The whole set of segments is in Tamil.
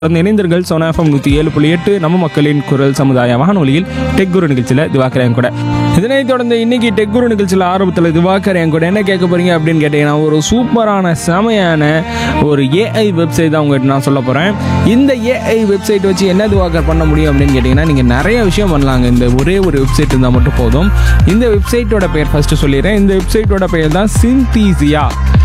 தொடர்ந்து இணைந்தர்கள் சோனா எஃப்எம் நூற்றி ஏழு புள்ளி எட்டு நம்ம மக்களின் குரல் சமுதாய வானொலியில் டெக் குரு நிகழ்ச்சியில் திவாகர் என் கூட இதனைத் தொடர்ந்து இன்னைக்கு டெக் குரு நிகழ்ச்சியில் ஆரம்பத்தில் திவாகர் என் கூட என்ன கேட்க போறீங்க அப்படின்னு கேட்டீங்கன்னா ஒரு சூப்பரான செமையான ஒரு ஏஐ வெப்சைட் தான் உங்கள்கிட்ட நான் சொல்ல போகிறேன் இந்த ஏஐ வெப்சைட் வச்சு என்ன திவாகர் பண்ண முடியும் அப்படின்னு கேட்டிங்கன்னா நீங்கள் நிறைய விஷயம் பண்ணலாங்க இந்த ஒரே ஒரு வெப்சைட் இருந்தால் மட்டும் போதும் இந்த வெப்சைட்டோட பெயர் ஃபஸ்ட்டு சொல்லிடுறேன் இந்த வெப்சைட்டோட பெயர் தான் சின்தீசியா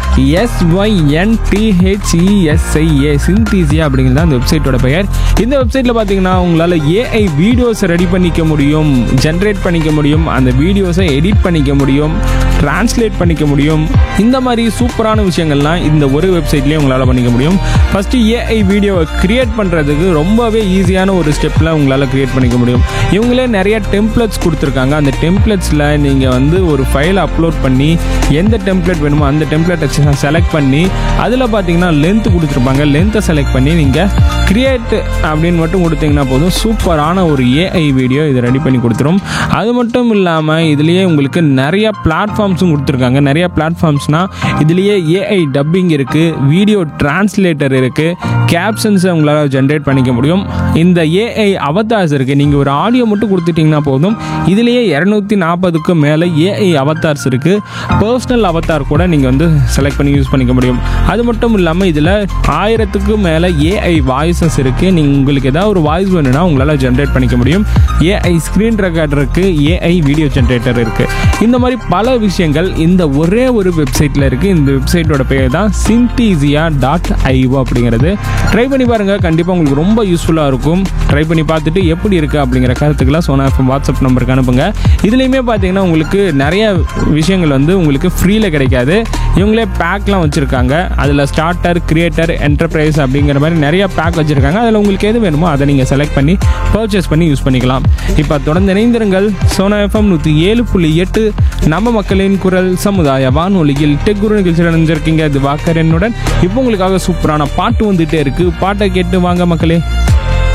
எஸ்ஒய்என்டிஹெச்இஎஸ்ஐஏ சின்தீசியா அப்படிங்கிறது தான் அந்த வெப்சைட்டோட பெயர் இந்த வெப்சைட்டில் பார்த்தீங்கன்னா உங்களால் ஏஐ வீடியோஸ் ரெடி பண்ணிக்க முடியும் ஜென்ரேட் பண்ணிக்க முடியும் அந்த வீடியோஸை எடிட் பண்ணிக்க முடியும் டிரான்ஸ்லேட் பண்ணிக்க முடியும் இந்த மாதிரி சூப்பரான விஷயங்கள்லாம் இந்த ஒரு வெப்சைட்லேயே உங்களால் பண்ணிக்க முடியும் ஃபஸ்ட்டு ஏஐ வீடியோவை கிரியேட் பண்ணுறதுக்கு ரொம்பவே ஈஸியான ஒரு ஸ்டெப்பில் உங்களால் கிரியேட் பண்ணிக்க முடியும் இவங்களே நிறைய டெம்ப்ளெட்ஸ் கொடுத்துருக்காங்க அந்த டெம்ப்ளெட்ஸில் நீங்கள் வந்து ஒரு ஃபைலை அப்லோட் பண்ணி எந்த டெம்ப்ளெட் வேணுமோ அந்த டெம்ப்ளெட்டை செலக்ட் பண்ணி அதில் பார்த்தீங்கன்னா லென்த் கொடுத்துருப்பாங்க லென்த்தை செலக்ட் பண்ணி நீங்கள் கிரியேட் அப்படின்னு மட்டும் கொடுத்தீங்கன்னா போதும் சூப்பரான ஒரு ஏஐ வீடியோ இதை ரெடி பண்ணி கொடுத்துரும் அது மட்டும் இல்லாமல் இதுலேயே உங்களுக்கு நிறைய பிளாட்ஃபார்ம்ஸும் கொடுத்துருக்காங்க நிறைய பிளாட்ஃபார்ம்ஸ்னால் இதுலேயே ஏஐ டப்பிங் இருக்குது வீடியோ டிரான்ஸ்லேட்டர் இருக்குது கேப்ஷன்ஸை உங்களால் ஜென்ரேட் பண்ணிக்க முடியும் இந்த ஏஐ அவதார்ஸ் இருக்குது நீங்கள் ஒரு ஆடியோ மட்டும் கொடுத்துட்டிங்கன்னா போதும் இதுலேயே இரநூத்தி நாற்பதுக்கும் மேலே ஏஐ அவதார்ஸ் இருக்குது பர்சனல் அவதார் கூட நீங்கள் வந்து செலக்ட் பண்ணி யூஸ் பண்ணிக்க முடியும் அது மட்டும் இல்லாமல் இதில் ஆயிரத்துக்கும் மேலே ஏஐ வாய்ஸஸ் இருக்குது நீங்கள் உங்களுக்கு ஏதாவது ஒரு வாய்ஸ் வேணும்னா உங்களால் ஜென்ரேட் பண்ணிக்க முடியும் ஏஐ ஸ்க்ரீன் ரெக்கார்டர் இருக்குது ஏஐ வீடியோ ஜென்ரேட்டர் இருக்குது இந்த மாதிரி பல விஷயங்கள் இந்த ஒரே ஒரு வெப்சைட்டில் இருக்குது இந்த வெப்சைட்டோட பேர் தான் சின்தீசியா டாட் ஐஓ அப்படிங்கிறது ட்ரை பண்ணி பாருங்கள் கண்டிப்பாக உங்களுக்கு ரொம்ப யூஸ்ஃபுல்லாக இருக்கும் ட்ரை பண்ணி பார்த்துட்டு எப்படி இருக்குது அப்படிங்கிற கருத்துக்களை சோனா எஃப்எம் வாட்ஸ்அப் நம்பருக்கு அனுப்புங்க இதுலேயுமே பார்த்தீங்கன்னா உங்களுக்கு நிறைய விஷயங்கள் வந்து உங்களுக்கு ஃப்ரீயில் கிடைக்காது இவங்களே பேக்லாம் வச்சுருக்காங்க அதில் ஸ்டார்டர் கிரியேட்டர் என்டர்பிரைஸ் அப்படிங்கிற மாதிரி நிறைய பேக் வச்சுருக்காங்க அதில் உங்களுக்கு எது வேணுமோ அதை நீங்கள் செலக்ட் பண்ணி பர்ச்சேஸ் பண்ணி யூஸ் பண்ணிக்கலாம் இப்போ தொடர்ந்து இணைந்திருங்கள் சோனா எஃப்எம் நூற்றி ஏழு புள்ளி எட்டு நம்ம மக்களின் குரல் சமுதாய வானொலியில் டெக் குரு நிகழ்ச்சியில் நினைஞ்சிருக்கீங்க இது வாக்கர் என்னுடன் இப்போ உங்களுக்காக சூப்பரான பாட்டு வந்துட்டே இருக்கு பாட்டை கேட்டு வாங்க மக்களே